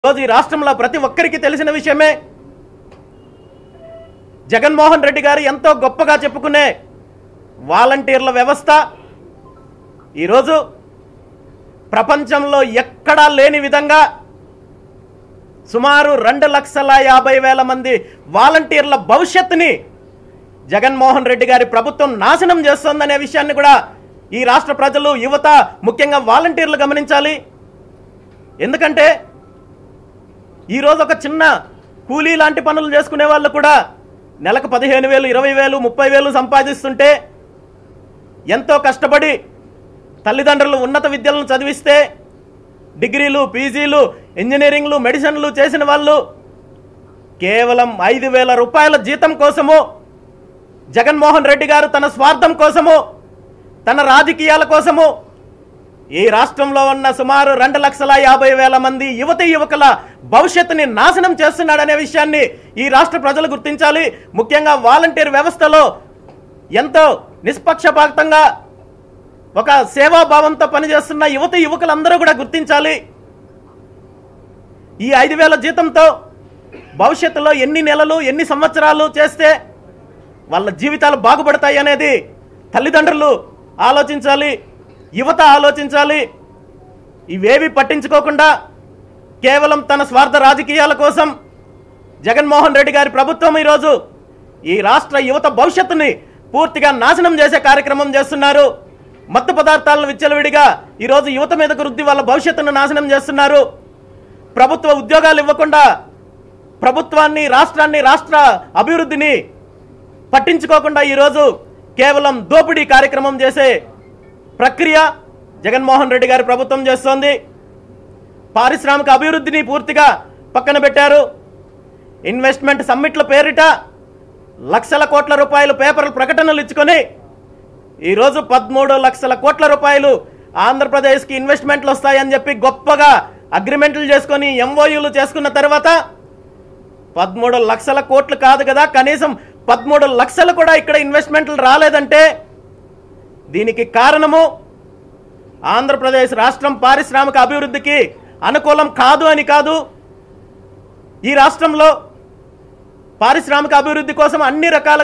ఈరోజు ఈ రాష్ట్రంలో ప్రతి ఒక్కరికి తెలిసిన విషయమే జగన్మోహన్ రెడ్డి గారు ఎంతో గొప్పగా చెప్పుకునే వాలంటీర్ల వ్యవస్థ ఈరోజు ప్రపంచంలో ఎక్కడా లేని విధంగా సుమారు రెండు లక్షల యాభై వేల మంది వాలంటీర్ల భవిష్యత్తుని జగన్మోహన్ రెడ్డి గారి ప్రభుత్వం నాశనం చేస్తోందనే విషయాన్ని కూడా ఈ రాష్ట్ర ప్రజలు యువత ముఖ్యంగా వాలంటీర్లు గమనించాలి ఎందుకంటే ఈరోజు ఒక చిన్న కూలీ లాంటి పనులు చేసుకునే వాళ్ళు కూడా నెలకు పదిహేను వేలు ఇరవై వేలు ముప్పై వేలు సంపాదిస్తుంటే ఎంతో కష్టపడి తల్లిదండ్రులు ఉన్నత విద్యలను చదివిస్తే డిగ్రీలు పీజీలు ఇంజనీరింగ్లు మెడిసిన్లు చేసిన వాళ్ళు కేవలం ఐదు వేల రూపాయల జీతం కోసము జగన్మోహన్ రెడ్డి గారు తన స్వార్థం కోసము తన రాజకీయాల కోసము ఈ రాష్ట్రంలో ఉన్న సుమారు రెండు లక్షల యాభై వేల మంది యువతి యువకుల భవిష్యత్తుని నాశనం చేస్తున్నాడనే విషయాన్ని ఈ రాష్ట్ర ప్రజలు గుర్తించాలి ముఖ్యంగా వాలంటీర్ వ్యవస్థలో ఎంతో నిష్పక్షపాతంగా ఒక సేవాభావంతో పనిచేస్తున్న యువతి యువకులందరూ కూడా గుర్తించాలి ఈ ఐదు వేల జీతంతో భవిష్యత్తులో ఎన్ని నెలలు ఎన్ని సంవత్సరాలు చేస్తే వాళ్ళ జీవితాలు బాగుపడతాయి అనేది తల్లిదండ్రులు ఆలోచించాలి యువత ఆలోచించాలి ఇవేవి పట్టించుకోకుండా కేవలం తన స్వార్థ రాజకీయాల కోసం జగన్మోహన్ రెడ్డి గారి ప్రభుత్వం ఈరోజు ఈ రాష్ట్ర యువత భవిష్యత్తుని పూర్తిగా నాశనం చేసే కార్యక్రమం చేస్తున్నారు మత్తు పదార్థాలను విచ్చలవిడిగా ఈరోజు యువత మీదకు రుద్ది వాళ్ళ భవిష్యత్తును నాశనం చేస్తున్నారు ప్రభుత్వ ఉద్యోగాలు ఇవ్వకుండా ప్రభుత్వాన్ని రాష్ట్రాన్ని రాష్ట్ర అభివృద్ధిని పట్టించుకోకుండా ఈరోజు కేవలం దోపిడీ కార్యక్రమం చేసే ప్రక్రియ జగన్మోహన్ రెడ్డి గారి ప్రభుత్వం చేస్తోంది పారిశ్రామిక అభివృద్ధిని పూర్తిగా పక్కన పెట్టారు ఇన్వెస్ట్మెంట్ సమ్మిట్ల పేరిట లక్షల కోట్ల రూపాయలు పేపర్లు ప్రకటనలు ఇచ్చుకొని ఈరోజు పదమూడు లక్షల కోట్ల రూపాయలు ఆంధ్రప్రదేశ్కి ఇన్వెస్ట్మెంట్లు వస్తాయని చెప్పి గొప్పగా అగ్రిమెంట్లు చేసుకొని ఎంఓయూలు చేసుకున్న తర్వాత పదమూడు లక్షల కోట్లు కాదు కదా కనీసం పదమూడు లక్షలు కూడా ఇక్కడ ఇన్వెస్ట్మెంట్లు రాలేదంటే దీనికి కారణము ఆంధ్రప్రదేశ్ రాష్ట్రం పారిశ్రామిక అభివృద్ధికి అనుకూలం కాదు అని కాదు ఈ రాష్ట్రంలో పారిశ్రామిక అభివృద్ధి కోసం అన్ని రకాల